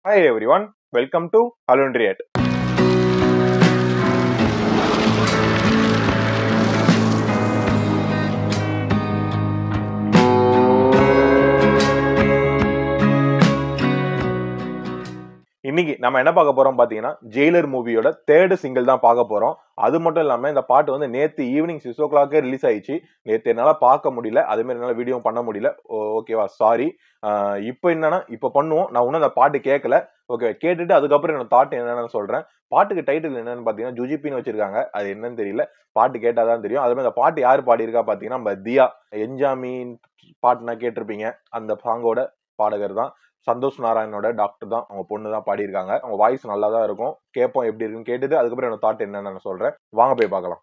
Hi everyone, welcome to Halundriat. இன்னைக்கு நம்ம என்ன பார்க்க போறோம் பாத்தீங்கன்னா ஜெயிலர் மூவியோட தேர்டு சிங்கிள் தான் பார்க்க போறோம் அது மட்டும் இல்லாம இந்த பாட்டு வந்து நேத்து ஈவினிங் சிக்ஸ் ஓ கிளாக்கே ரிலீஸ் ஆயிடுச்சு நேத்து என்னால பார்க்க முடியல அதே மாதிரி என்னால வீடியோ பண்ண முடியல ஓகேவா சாரி இப்போ என்னன்னா இப்போ பண்ணுவோம் நான் இன்னும் அந்த பாட்டு கேட்கல ஓகே கேட்டுட்டு அதுக்கப்புறம் என்னோட தாட் என்னன்னு சொல்றேன் பாட்டுக்கு டைட்டில் என்னன்னு பாத்தீங்கன்னா ஜுஜிபின்னு வச்சிருக்காங்க அது என்னன்னு தெரியல பாட்டு கேட்டாதான் தெரியும் அதே மாதிரி அந்த பாட்டு யார் பாடியிருக்கா பாத்தீங்கன்னா நம்ம தியா என்ஜாமின் பாட்டுனா கேட்டிருப்பீங்க அந்த சாங்கோட பாடகர் தான் சந்தோஷ் நாராயணோட டாக்டர் தான் அவங்க பொண்ணு தான் பாடியிருக்காங்க அவங்க வாய்ஸ் நல்லா தான் இருக்கும் கேட்போம் எப்படி இருக்குன்னு கேட்டுட்டு அதுக்கப்புறம் என்னோட தாட் என்னன்னு நான் சொல்றேன் வாங்க போய் பார்க்கலாம்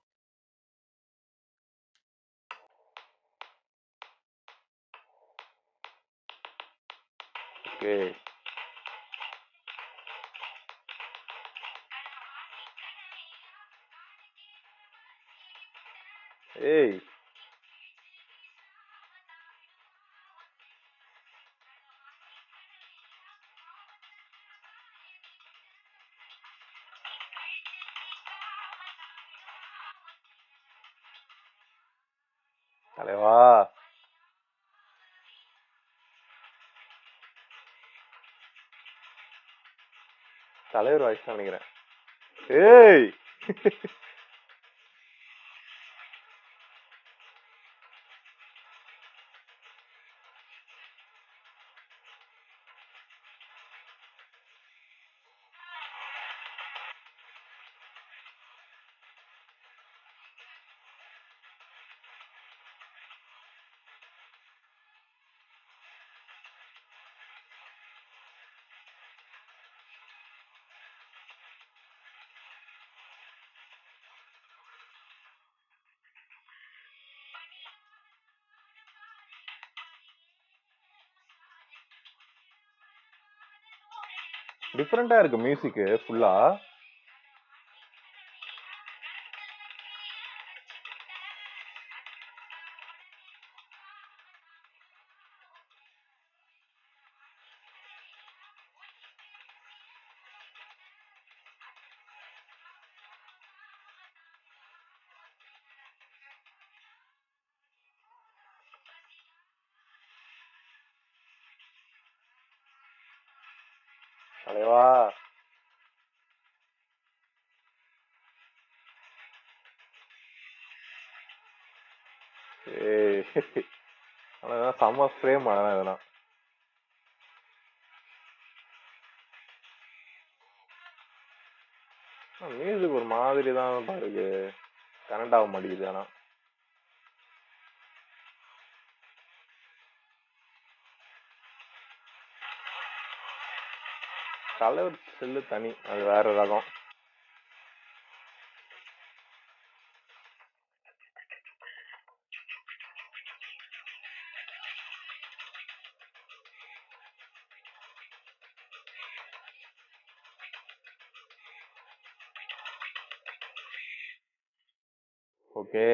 ஓகே ஏய் தலைவா தலைவர் வாய்ஸ் தான் நினைக்கிறேன் ஏய் டிஃப்ரெண்டா இருக்கு மியூசிக் ஃபுல்லா தலைவா ஏய் ஆனா செம்ம ஃப்ரேம் அதெல்லாம் இதெல்லாம் மியூசிக் ஒரு மாதிரி தான் இருக்கு கனெக்ட் ஆக மாட்டேங்குது ஆனா தலைவர் செல்லு தனி அது வேற ரகம் okay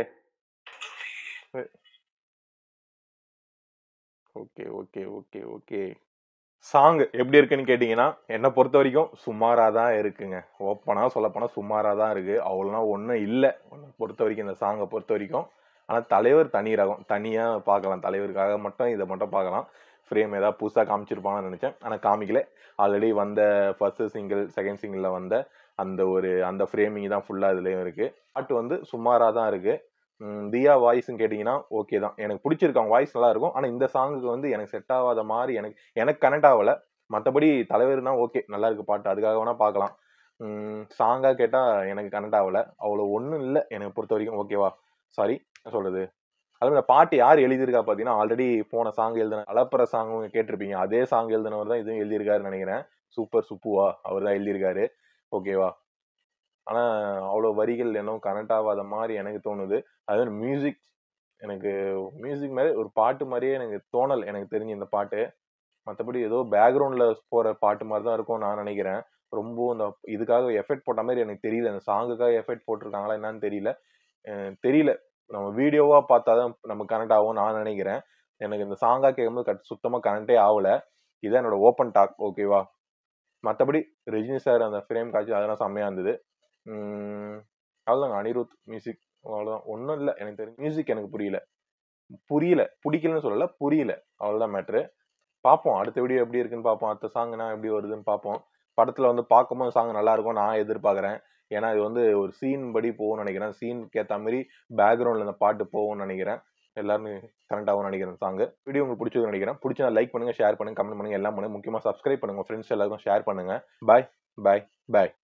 okay okay okay okay song எப்படி இருக்குன்னு கேட்டிங்கன்னா என்னை பொறுத்த வரைக்கும் சுமாராக தான் இருக்குங்க ஓப்பனாக சொல்லப்போனால் சுமாராக தான் இருக்கு அவ்வளோலாம் ஒன்றும் இல்லை என்னை பொறுத்த வரைக்கும் இந்த சாங்கை பொறுத்த வரைக்கும் ஆனால் தலைவர் தனி ரகம் தனியாக பார்க்கலாம் தலைவருக்காக மட்டும் இதை மட்டும் பார்க்கலாம் ஃப்ரேம் ஏதாவது புதுசாக காமிச்சிருப்பாங்கன்னு நினச்சேன் ஆனால் காமிக்கல ஆல்ரெடி வந்த ஃபர்ஸ்ட் சிங்கிள் செகண்ட் சிங்கிளில் வந்த அந்த ஒரு அந்த ஃப்ரேமிங் தான் ஃபுல்லாக இதுலேயும் இருக்குது பாட்டு வந்து சுமாராக தான் இருக்குது தியா வாய்ஸ்ன்னு கேட்டிங்கன்னா ஓகே தான் எனக்கு பிடிச்சிருக்கு அவங்க வாய்ஸ் நல்லா இருக்கும் ஆனால் இந்த சாங்குக்கு வந்து எனக்கு செட் ஆகாத மாதிரி எனக்கு எனக்கு கனெக்ட் ஆகலை மற்றபடி தலைவர்னா ஓகே நல்லா இருக்கு பாட்டு அதுக்காக வேணால் பார்க்கலாம் சாங்காக கேட்டால் எனக்கு கனெக்ட் ஆகலை அவ்வளோ ஒன்றும் இல்லை எனக்கு பொறுத்த வரைக்கும் ஓகேவா சாரி சொல்கிறது அதுவும் இந்த பாட்டு யார் எழுதியிருக்கா பார்த்தீங்கன்னா ஆல்ரெடி போன சாங் எழுதின அலப்பற சாங்கும் கேட்டிருப்பீங்க அதே சாங் எழுதினவர் தான் இதுவும் எழுதியிருக்காருன்னு நினைக்கிறேன் சூப்பர் சுப்புவா அவர் தான் எழுதியிருக்காரு ஓகேவா ஆனால் அவ்வளோ வரிகள் இன்னும் கனெக்ட் ஆகாத மாதிரி எனக்கு தோணுது அது மியூசிக் எனக்கு மியூசிக் மாதிரி ஒரு பாட்டு மாதிரியே எனக்கு தோணல் எனக்கு தெரிஞ்சு இந்த பாட்டு மற்றபடி ஏதோ பேக்ரவுண்டில் போகிற பாட்டு மாதிரி தான் இருக்கும் நான் நினைக்கிறேன் ரொம்ப இந்த இதுக்காக எஃபெக்ட் போட்ட மாதிரி எனக்கு தெரியல அந்த சாங்குக்காக எஃபெக்ட் போட்டிருக்காங்களா என்னன்னு தெரியல அஹ் தெரியல நம்ம வீடியோவாக பார்த்தா தான் நம்ம கனெக்ட் ஆகும் நான் நினைக்கிறேன் எனக்கு இந்த சாங்காக கேட்கும்போது கட் சுத்தமாக கனெக்டே ஆகல இதான் என்னோட ஓப்பன் டாக் ஓகேவா மற்றபடி ரஜினி சார் அந்த ஃப்ரேம் காட்சி அதெல்லாம் செம்மையாக இருந்தது உம் அவ்வளோதாங்க அனிருத் மியூசிக் அவ்வளோதான் ஒன்றும் இல்லை எனக்கு தெரியும் மியூசிக் எனக்கு புரியல புரியல பிடிக்கலன்னு சொல்லல புரியல அவ்வளோதான் மேட்ரு பார்ப்போம் அடுத்த வீடியோ எப்படி இருக்குன்னு பார்ப்போம் அடுத்த சாங்னா எப்படி வருதுன்னு பார்ப்போம் படத்தில் வந்து பார்க்கும்போது சாங் நல்லா இருக்கும் நான் எதிர்பார்க்குறேன் ஏன்னா இது வந்து ஒரு சீன் படி போகும்னு நினைக்கிறேன் சீனுக்கு ஏற்ற மாதிரி பேக்ரவுண்டில் இந்த பாட்டு போகும்னு நினைக்கிறேன் எல்லாருமே கரெக்ட் ஆகும் நினைக்கிறேன் சாங் வீடியோ உங்களுக்கு பிடிச்சதுன்னு நினைக்கிறேன் பிடிச்சா லைக் பண்ணுங்க ஷேர் பண்ணுங்க கமெண்ட் பண்ணுங்க எல்லாம் பண்ணுங்க முக்கியமாக சப்ஸ்கிரைப் பண்ணுங்க ஃப்ரெண்ட்ஸ் எல்லாருக்கும் ஷேர் பண்ணுங்க பாய் பாய் பாய்